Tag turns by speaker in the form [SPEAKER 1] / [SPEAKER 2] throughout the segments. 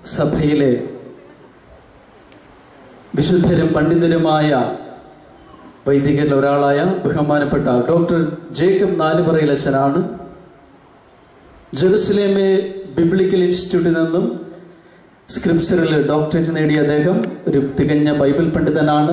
[SPEAKER 1] സഭയിലെ വിശുദ്ധരും പണ്ഡിതരുമായ വൈദികരിൽ ഒരാളായ ബഹുമാനപ്പെട്ട ഡോക്ടർ ജേക്കബ് നാലുപറയിൽ അച്ഛനാണ് ജെറുസലേമെ ബിബ്ലിക്കൽ ഇൻസ്റ്റിറ്റ്യൂട്ടിൽ നിന്നും സ്ക്രിപ്ചറിൽ ഡോക്ടറേറ്റ് നേടിയ അദ്ദേഹം ഒരു തികഞ്ഞ ബൈബിൾ പണ്ഡിതനാണ്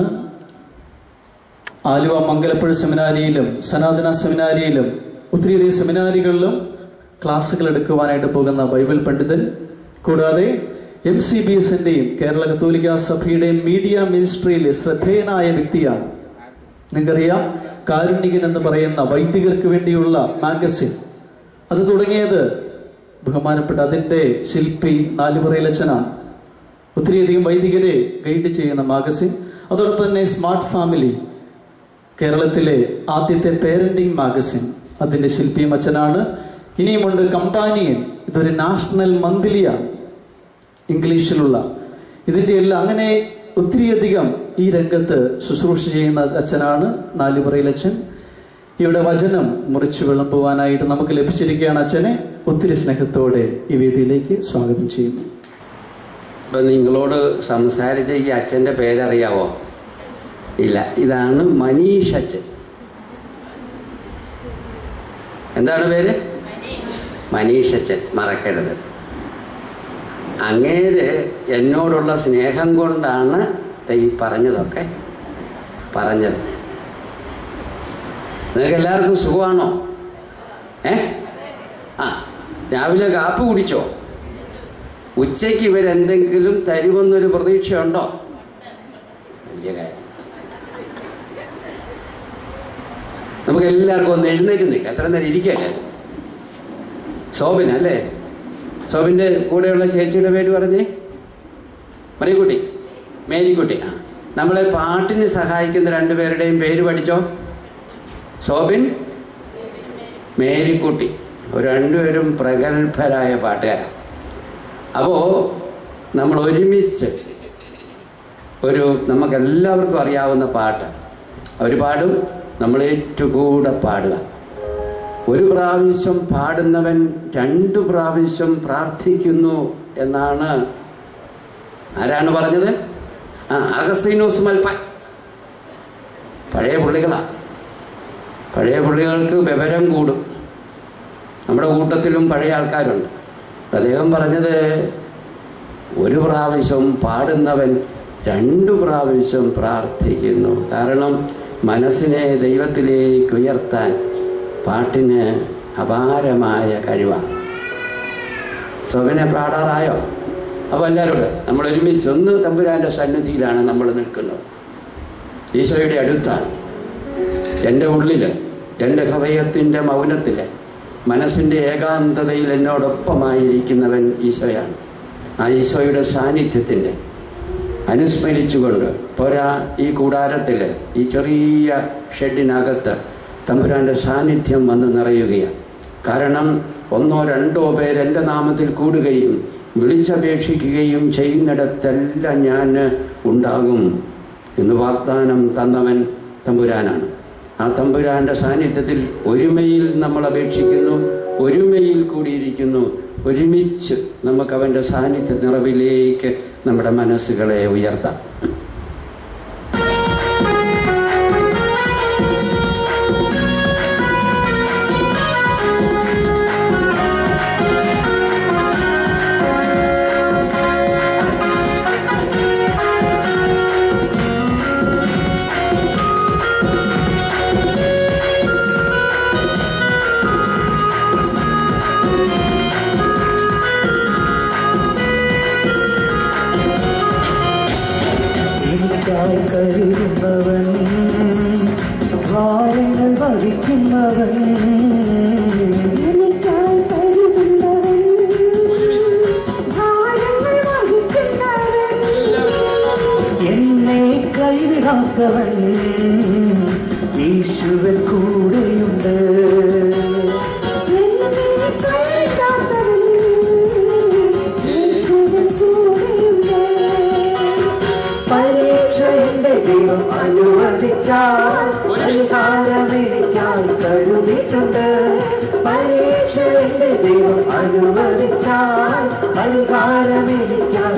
[SPEAKER 1] ആലുവ മംഗലപ്പുഴ സെമിനാരിയിലും സനാതന സെമിനാരിയിലും ഒത്തിരിയധികം സെമിനാരികളിലും ക്ലാസ്സുകൾ എടുക്കുവാനായിട്ട് പോകുന്ന ബൈബിൾ പണ്ഡിതൻ കൂടാതെ എം സി ബി എസിന്റെയും കേരള കത്തോലിക്ക സഭയുടെയും മീഡിയ മിനിസ്ട്രിയിൽ ശ്രദ്ധേയനായ വ്യക്തിയാണ് നിങ്ങൾക്കറിയാം കാരുണ്യകൻ എന്ന് പറയുന്ന വൈദികർക്ക് വേണ്ടിയുള്ള മാഗസിൻ അത് തുടങ്ങിയത് ബഹുമാനപ്പെട്ട അതിന്റെ ശില്പി നാലുപറയിലച്ചനാണ് ഒത്തിരിയധികം വൈദികരെ ഗൈഡ് ചെയ്യുന്ന മാഗസിൻ അതോടൊപ്പം തന്നെ സ്മാർട്ട് ഫാമിലി കേരളത്തിലെ ആദ്യത്തെ പേരന്റിംഗ് മാഗസിൻ അതിന്റെ ശില്പിയും അച്ഛനാണ് ഇനിയുമുണ്ട് കമ്പാനിയൻ ഇതൊരു നാഷണൽ മന്ത്ലിയാണ് ഇംഗ്ലീഷിലുള്ള ഇതിന്റെ എല്ലാം അങ്ങനെ ഒത്തിരിയധികം ഈ രംഗത്ത് ശുശ്രൂഷ ചെയ്യുന്ന അച്ഛനാണ് നാലുപറയിൽ അച്ഛൻ ഇവിടെ വചനം മുറിച്ചു വിളമ്പുവാനായിട്ട് നമുക്ക് ലഭിച്ചിരിക്കുകയാണ് അച്ഛനെ ഒത്തിരി സ്നേഹത്തോടെ ഈ വേദിയിലേക്ക് സ്വാഗതം ചെയ്യുന്നു
[SPEAKER 2] ഇപ്പൊ നിങ്ങളോട് സംസാരിച്ച ഈ അച്ഛന്റെ പേരറിയാവോ ഇല്ല ഇതാണ് മനീഷ് അച്ഛൻ എന്താണ് പേര് മനീഷ് അച്ഛൻ മറക്കരുത് അങ്ങേര് എന്നോടുള്ള സ്നേഹം കൊണ്ടാണ് ഈ പറഞ്ഞതൊക്കെ പറഞ്ഞത് നിങ്ങൾക്ക് എല്ലാവർക്കും സുഖമാണോ ഏ ആ രാവിലെ കാപ്പ് കുടിച്ചോ ഉച്ചയ്ക്ക് ഇവരെന്തെങ്കിലും തരുമെന്നൊരു പ്രതീക്ഷയുണ്ടോ വലിയ കാര്യം നമുക്ക് എല്ലാവർക്കും ഒന്ന് എഴുന്നേറ്റ് നിൽക്കാം എത്ര നേരം ഇരിക്കല്ലേ സോബിൻ അല്ലേ സോബിന്റെ കൂടെയുള്ള ചേച്ചിയുടെ പേര് പറഞ്ഞേ മറിയക്കുട്ടി മേരിക്കുട്ടി ആ നമ്മളെ പാട്ടിന് സഹായിക്കുന്ന രണ്ടുപേരുടെയും പേര് പഠിച്ചോ സോബിൻ മേരിക്കുട്ടി ഒരു രണ്ടുപേരും പ്രഗത്ഭരായ പാട്ടുകാരാണ് അപ്പോൾ നമ്മൾ ഒരുമിച്ച് ഒരു നമുക്കെല്ലാവർക്കും അറിയാവുന്ന പാട്ട് അവർ പാടും നമ്മൾ ഏറ്റുകൂടെ പാടുക ഒരു പ്രാവശ്യം പാടുന്നവൻ രണ്ടു പ്രാവശ്യം പ്രാർത്ഥിക്കുന്നു എന്നാണ് ആരാണ് പറഞ്ഞത് ആ അഗസീനോസ് മൽപ്പ പഴയ പുള്ളികളാ പഴയ പുള്ളികൾക്ക് വിവരം കൂടും നമ്മുടെ കൂട്ടത്തിലും പഴയ ആൾക്കാരുണ്ട് അദ്ദേഹം പറഞ്ഞത് ഒരു പ്രാവശ്യം പാടുന്നവൻ രണ്ടു പ്രാവശ്യം പ്രാർത്ഥിക്കുന്നു കാരണം മനസ്സിനെ ദൈവത്തിലേക്ക് ഉയർത്താൻ പാട്ടിന് അപാരമായ കഴിവാണ് സ്വകനെ പാടാറായോ അപ്പോൾ എല്ലാവരും നമ്മൾ ഒരുമിച്ച് ഒന്ന് തമ്പുരാന്റെ സന്നിധിയിലാണ് നമ്മൾ നിൽക്കുന്നത് ഈശോയുടെ അടുത്താണ് എൻ്റെ ഉള്ളിൽ എൻ്റെ ഹൃദയത്തിൻ്റെ മൗനത്തിൽ മനസ്സിൻ്റെ ഏകാന്തതയിൽ എന്നോടൊപ്പമായിരിക്കുന്നവൻ ഈശോയാണ് ആ ഈശോയുടെ സാന്നിധ്യത്തിൻ്റെ അനുസ്മരിച്ചുകൊണ്ട് പോരാ ഈ കൂടാരത്തിൽ ഈ ചെറിയ ഷെഡിനകത്ത് തമ്പുരാന്റെ സാന്നിധ്യം വന്ന് നിറയുകയാണ് കാരണം ഒന്നോ രണ്ടോ പേർ എൻ്റെ നാമത്തിൽ കൂടുകയും വിളിച്ചപേക്ഷിക്കുകയും ചെയ്യുന്നിടത്തെല്ലാം ഞാൻ ഉണ്ടാകും എന്ന് വാഗ്ദാനം തന്നവൻ തമ്പുരാനാണ് ആ തമ്പുരാന്റെ സാന്നിധ്യത്തിൽ ഒരുമയിൽ നമ്മൾ അപേക്ഷിക്കുന്നു ഒരുമയിൽ കൂടിയിരിക്കുന്നു ഒരുമിച്ച് നമുക്ക് അവന്റെ സാന്നിധ്യ നിറവിലേക്ക് നമ്മുടെ മനസ്സുകളെ ഉയർത്താം
[SPEAKER 3] എനിക്കായി കരുതുന്നവൻ ഭാരങ്ങൾ വഹിക്കുന്നവൻ
[SPEAKER 4] എനിക്കായി കരുതുന്നവൻ ഭാരങ്ങൾ വഹിക്കുന്നവൻ
[SPEAKER 3] എന്നെ കൈവിടാത്തവൻ യേശുവൻ കൂടെയുണ്ട്
[SPEAKER 4] എന്നെ കൈവിടാത്തവൻ യേശുവിൻ കൂടെയുണ്ട്
[SPEAKER 3] പരീക്ഷ എന്റെ ദൈവം അനുവദിച്ചാൽ പരിഹാരം എനിക്കായി കരുതിയിട്ടുണ്ട് പരീക്ഷ എന്റെ ദൈവം അനുവദിച്ചാൽ പരിഹാരം എനിക്കായി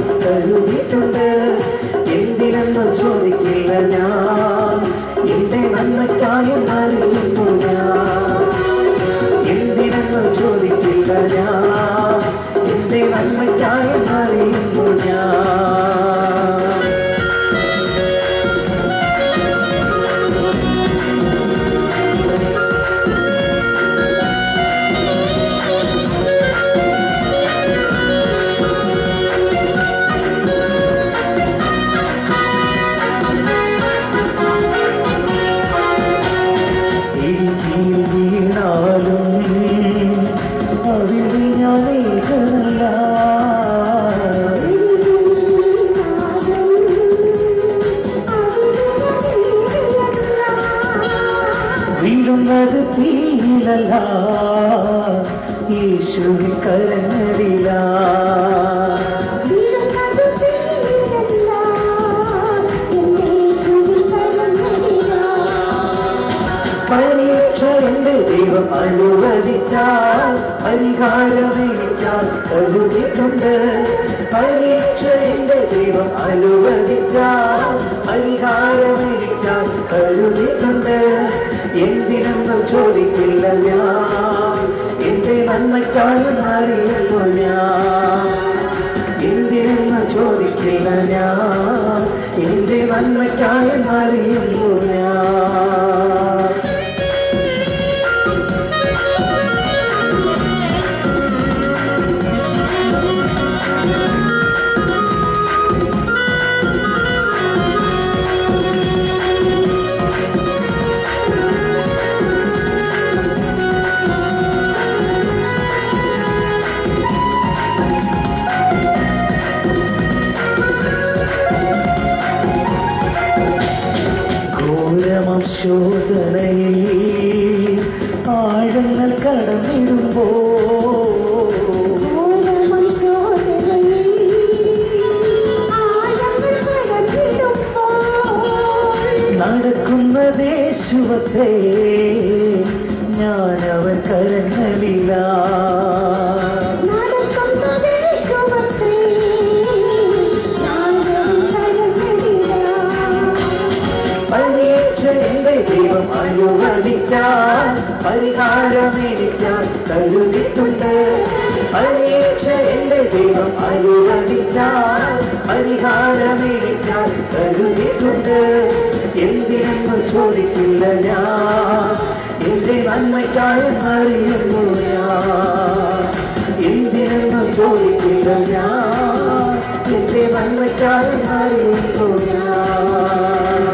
[SPEAKER 3] കയ്യിലല്ല യേശുവിൻ കരങ്ങളില
[SPEAKER 4] വീഴുന്നത് തീരല്ല എന്റെ യേശുവിൻ കരങ്ങളിലാ
[SPEAKER 3] പരീക്ഷ എന്റെ ദൈവം അനുവദിച്ചാൽ പരിഹാരമേറ്റാൽ കരുതിയിട്ടുണ്ട് പരീക്ഷ എന്റെ ദൈവം അനുവദിച്ചാൽ പരിഹാരമേറ്റാൽ കരുതിയിട്ടുണ്ട് എന്തിനെന്ന് ചോദിക്കില്ല ഞാൻ എന്റെ നന്മയ്ക്കായും അറിയുന്നു ഞാൻ എന്തിനെന്ന് ചോദിക്കില്ല ഞാൻ എന്റെ നന്മയ്ക്കായും അറിയുന്നു ഞാൻ ഘോരമം ശോധനയിൽ ആഴങ്ങൾ കടന്നിടുമ്പോ
[SPEAKER 4] ഓരോ ശോധനയിൽ ആഴങ്ങൾ കടന്നിടുമ്പോൾ
[SPEAKER 3] നടക്കുന്ന ദേശുവത്തെ ഞാൻ അവൻ കരങ്ങളില
[SPEAKER 4] നടക്കുന്ന ദേശമത്രേ ഞാനും കരങ്ങളിലാ
[SPEAKER 3] പരീക്ഷ എന്റെ ദൈവം അനുവദിച്ചാൽ പരിഹാരമേടിക്കാൻ കരുതിയിട്ടുണ്ട് പരീക്ഷ എന്റെ ദൈവം അനുവദിച്ചാൽ പരിഹാരമേടിക്കാൻ കരുതിയിട്ടുണ്ട് എന്തിനെന്ന് ചോദിക്കില്ല ഞാൻ എന്റെ നന്മയ്ക്കായി അറിയുന്നു ഞാൻ എന്തിനെന്ന് ചോദിക്കില്ല ഞാൻ എന്റെ നന്മയ്ക്കായി അറിയുന്നു ഞാൻ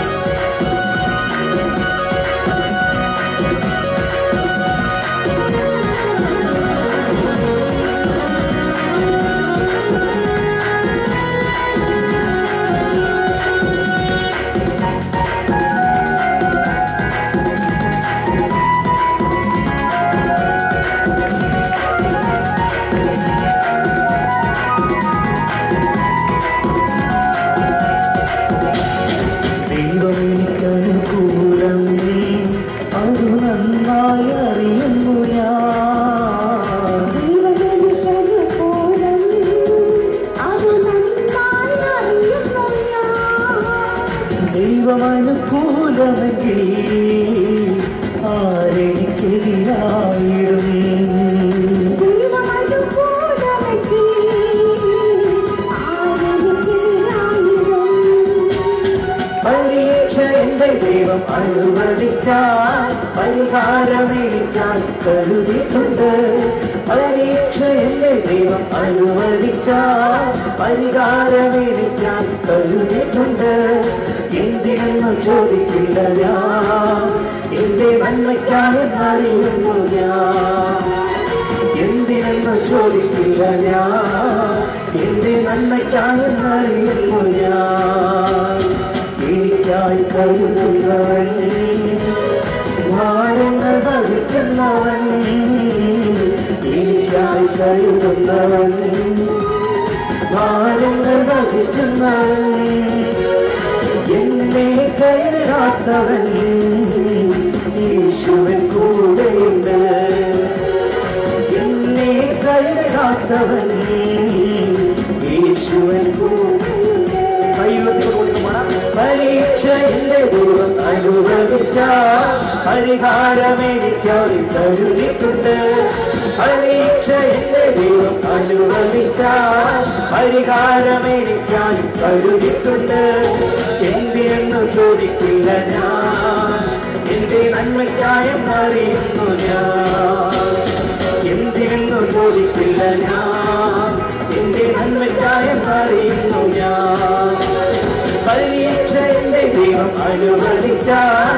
[SPEAKER 3] ദൈവം എനിക്കനുകൂലം അത് നന്നായി അറിയുന്നു ഞാൻ
[SPEAKER 4] ദൈവജനതനുകൂലം അത് നന്നായി അറിയുന്നു ഞാൻ
[SPEAKER 3] ദൈവം അനുകൂലമെങ്കിൽ ആരെനിക്കെതിരായിടും
[SPEAKER 4] ദൈവമനുകൂലമെങ്കിൽ ആരെനിക്കെതിരായിരം
[SPEAKER 3] പരീക്ഷ എന്റെ ദൈവം അനുവദിച്ചാൽ പരിഹാരമേടിക്കാൻ കരുതിയിട്ടുണ്ട് പരീക്ഷ എന്റെ ദൈവം അനുവദിച്ചാൽ പരിഹാരമേടിക്കാൻ കരുതിയിട്ടുണ്ട് എന്തിനെന്ന് ചോദിക്കില്ല ഞാൻ എന്റെ നന്മയ്ക്കായെന്നറിയുന്നു ഞാൻ എന്തിനെന്ന് ചോദിക്കില്ല ഞാൻ എന്റെ നന്മയ്ക്കായെന്നറിയുന്നു ഞാൻ എനിക്കായി കരുതുന്നവൻ ഭാരങ്ങൾ വഹിക്കുന്നവൻ എനിക്കായി കരുതുന്നവൻ ഭാരങ്ങൾ വഹിക്കുന്നവൻ എന്നെ കൈവിടാത്തവൻ യേശുവൻ കൂടെയുണ്ട് എന്നെ കൈവിടാത്തവൻ യേശുവൻ കൂടെയുണ്ട് പരീക്ഷ എന്റെ ദൈവം അനുവദിച്ച പരിഹാരമെനിക്കായി കരുതിയിട്ടുണ്ട് പരീക്ഷ എന്റെ ദൈവം അനുവദിച്ച പരിഹാരമെനിക്കായി കരുതിയിട്ടുണ്ട് എന്തിനെന്ന് ചോദിക്കില്ല ഞാൻ എന്റെ നന്മയ്ക്കായം അറിയുന്നു ഞാൻ എന്തിനെന്ന് ചോദിക്കില്ല ഞാൻ എന്റെ നന്മയ്ക്കായം അറിയുന്നു ഞാൻ പരീക്ഷ എന്റെ ദൈവം അനുവദിച്ചാൽ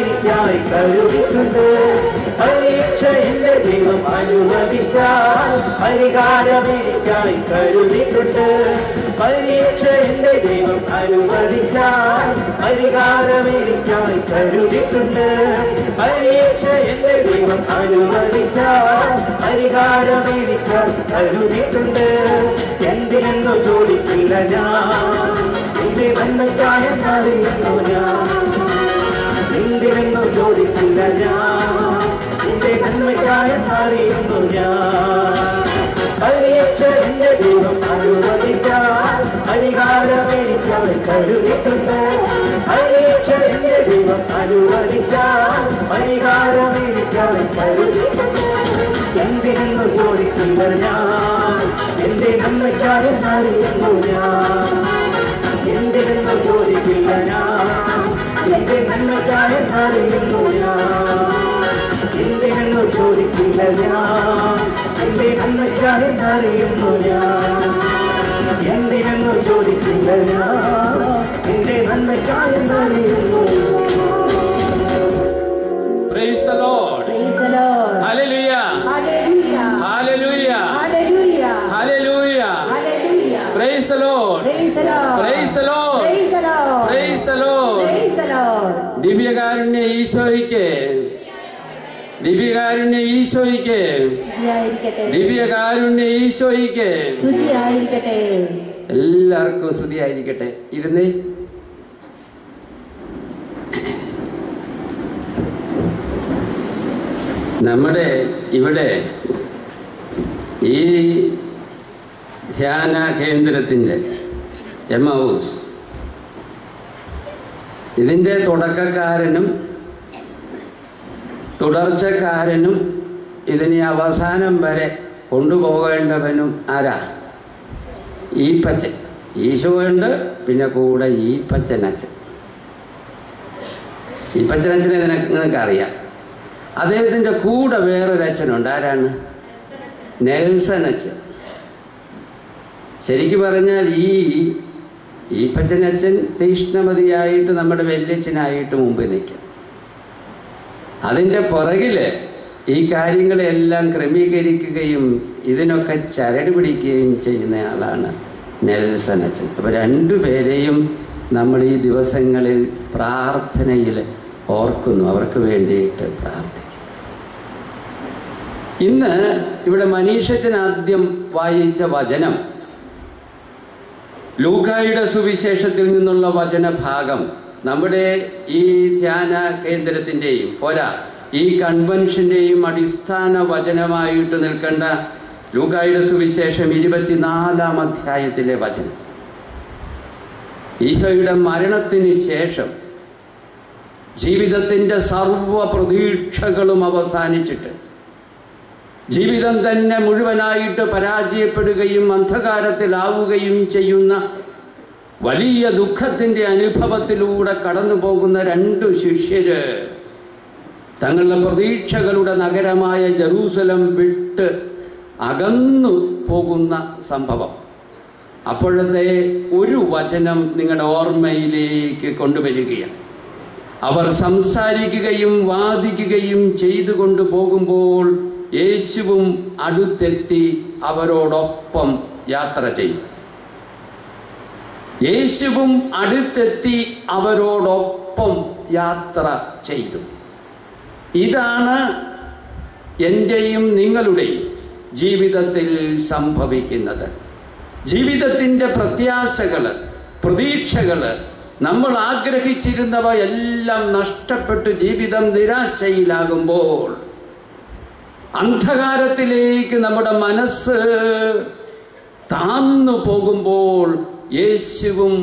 [SPEAKER 3] പരിഹാരമെനിക്കായി കരുതിയിട്ടുണ്ട് പരീക്ഷ എന്റെ ദൈവം അനുവദിച്ചാൽ പരിഹാരം എനിക്കായി കരുതിയിട്ടുണ്ട് പരീക്ഷ എന്റെ ദൈവം അനുവദിച്ചാൽ പരിഹാരം എനിക്കായി കരുതിയിട്ടുണ്ട് പരീക്ഷ എന്റെ ദൈവം അനുവദിച്ചാൽ പരിഹാരം എനിക്കായി കരുതിയിട്ടുണ്ട് എന്തിനെന്നു ചോദിക്കില്ല ഞാൻ എന്റെ നന്മയ്ക്കായ അറിയുന്നു ഞാൻ എന്തിനെന്നു ചോദിക്കില്ല ഞാൻ എന്റെ നന്മയ്ക്കായ അറിയുന്നു ഞാൻ പരീക്ഷ എന്റെ ദൈവം അനുവദിച്ചാൽ പരിഹാരം എനിക്കായി കരുതിയിട്ടുണ്ട് പരീക്ഷ എന്റെ ദൈവം അനുവദിച്ചാൽ പരിഹാരം എനിക്കായി കരുതിയിട്ടുണ്ട് എന്തിനെന്നു ചോദിക്കില്ല ഞാൻ എന്റെ നന്മയ്ക്കായ അറിയുന്നു ഞാൻ എന്തിനെന്നു ചോദിക്കില്ല ഞാൻ എന്റെ നന്മയ്ക്കായ അറിയുന്നു ഞാൻ എന്തിനെന്നു ചോദിക്കില്ല ഞാൻ എന്റെ നന്മയ്ക്കായ അറിയുന്നു ഞാൻ എന്തിനെന്നു ചോദിക്കില്ല ഞാൻ എന്റെ നന്മയ്ക്കായ അറിയുന്നു
[SPEAKER 2] Praise the Lord.
[SPEAKER 4] Praise the Lord.
[SPEAKER 2] Hallelujah.
[SPEAKER 4] Hallelujah.
[SPEAKER 2] Hallelujah.
[SPEAKER 4] Hallelujah.
[SPEAKER 2] Hallelujah.
[SPEAKER 4] Hallelujah.
[SPEAKER 2] Praise the Lord.
[SPEAKER 4] Praise the Lord.
[SPEAKER 2] Praise the Lord.
[SPEAKER 4] Praise the Lord.
[SPEAKER 2] Praise the Lord.
[SPEAKER 4] Praise the Lord.
[SPEAKER 2] ദിവ്യകാരുണ്യ ഈശോയ്ക്ക് ദിവ്യകാരുണ്യ ഈശോയ്ക്ക്
[SPEAKER 4] സ്തുതിയായിരിക്കട്ടെ
[SPEAKER 2] ദിവ്യകാരുണ്യ ഈശോയ്ക്ക്
[SPEAKER 4] സ്തുതിയായിരിക്കട്ടെ
[SPEAKER 2] എല്ലാവർക്കും സ്തുതിയായിരിക്കട്ടെ ഇരുന്നേ നമ്മുടെ ഇവിടെ ഈ ധ്യാന കേന്ദ്രത്തിൻ്റെ എം ഹൗസ് ഇതിൻ്റെ തുടക്കക്കാരനും തുടർച്ചക്കാരനും ഇതിനെ അവസാനം വരെ കൊണ്ടുപോകേണ്ടവനും ആരാ ഈ പച്ചൻ ഈശോയുണ്ട് പിന്നെ കൂടെ ഈ പച്ചനച്ഛൻ ഈ പച്ചനച്ഛനെ നിനക്ക് നിങ്ങൾക്ക് അറിയാം അദ്ദേഹത്തിൻ്റെ കൂടെ വേറൊരു അച്ഛനുണ്ട് ആരാണ് നെൽസൺ അച്ഛൻ ശരിക്കു പറഞ്ഞാൽ ഈ ഈ പച്ചനച്ഛൻ തീഷ്ണമതിയായിട്ട് നമ്മുടെ വല്യച്ഛനായിട്ട് മുമ്പിൽ നിൽക്കും അതിൻ്റെ പുറകില് ഈ കാര്യങ്ങളെല്ലാം ക്രമീകരിക്കുകയും ഇതിനൊക്കെ ചരട് പിടിക്കുകയും ചെയ്യുന്ന ആളാണ് നെൽസൺ അച്ഛൻ അപ്പൊ രണ്ടുപേരെയും നമ്മൾ ഈ ദിവസങ്ങളിൽ പ്രാർത്ഥനയിൽ ഓർക്കുന്നു അവർക്ക് വേണ്ടിയിട്ട് പ്രാർത്ഥിക്കും ഇന്ന് ഇവിടെ മനീഷച്ചൻ ആദ്യം വായിച്ച വചനം ലൂക്കായുടെ സുവിശേഷത്തിൽ നിന്നുള്ള വചനഭാഗം നമ്മുടെ ഈ ധ്യാന കേന്ദ്രത്തിൻ്റെയും പോരാ ഈ കൺവെൻഷന്റെയും അടിസ്ഥാന വചനമായിട്ട് നിൽക്കേണ്ട ലൂക്കായുടെ സുവിശേഷം ഇരുപത്തിനാലാം അധ്യായത്തിലെ വചനം ഈശോയുടെ മരണത്തിന് ശേഷം ജീവിതത്തിന്റെ സർവ പ്രതീക്ഷകളും അവസാനിച്ചിട്ട് ജീവിതം തന്നെ മുഴുവനായിട്ട് പരാജയപ്പെടുകയും അന്ധകാരത്തിലാവുകയും ചെയ്യുന്ന വലിയ ദുഃഖത്തിന്റെ അനുഭവത്തിലൂടെ കടന്നു പോകുന്ന രണ്ടു ശിഷ്യര് തങ്ങളുടെ പ്രതീക്ഷകളുടെ നഗരമായ ജെറൂസലം വിട്ട് അകന്നു പോകുന്ന സംഭവം അപ്പോഴത്തെ ഒരു വചനം നിങ്ങളുടെ ഓർമ്മയിലേക്ക് കൊണ്ടുവരികയാണ് അവർ സംസാരിക്കുകയും വാദിക്കുകയും ചെയ്തുകൊണ്ട് പോകുമ്പോൾ യേശുവും അടുത്തെത്തി അവരോടൊപ്പം യാത്ര ചെയ്തു യേശുവും അടുത്തെത്തി അവരോടൊപ്പം യാത്ര ചെയ്തു ഇതാണ് എൻ്റെയും നിങ്ങളുടെയും ജീവിതത്തിൽ സംഭവിക്കുന്നത് ജീവിതത്തിൻ്റെ പ്രത്യാശകള് പ്രതീക്ഷകള് നമ്മൾ ആഗ്രഹിച്ചിരുന്നവ എല്ലാം നഷ്ടപ്പെട്ട് ജീവിതം നിരാശയിലാകുമ്പോൾ അന്ധകാരത്തിലേക്ക് നമ്മുടെ മനസ്സ് താന്നു പോകുമ്പോൾ യേശുവും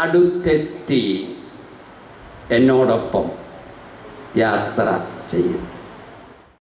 [SPEAKER 2] അടുത്തെത്തി എന്നോടൊപ്പം യാത്ര ചെയ്യുന്നു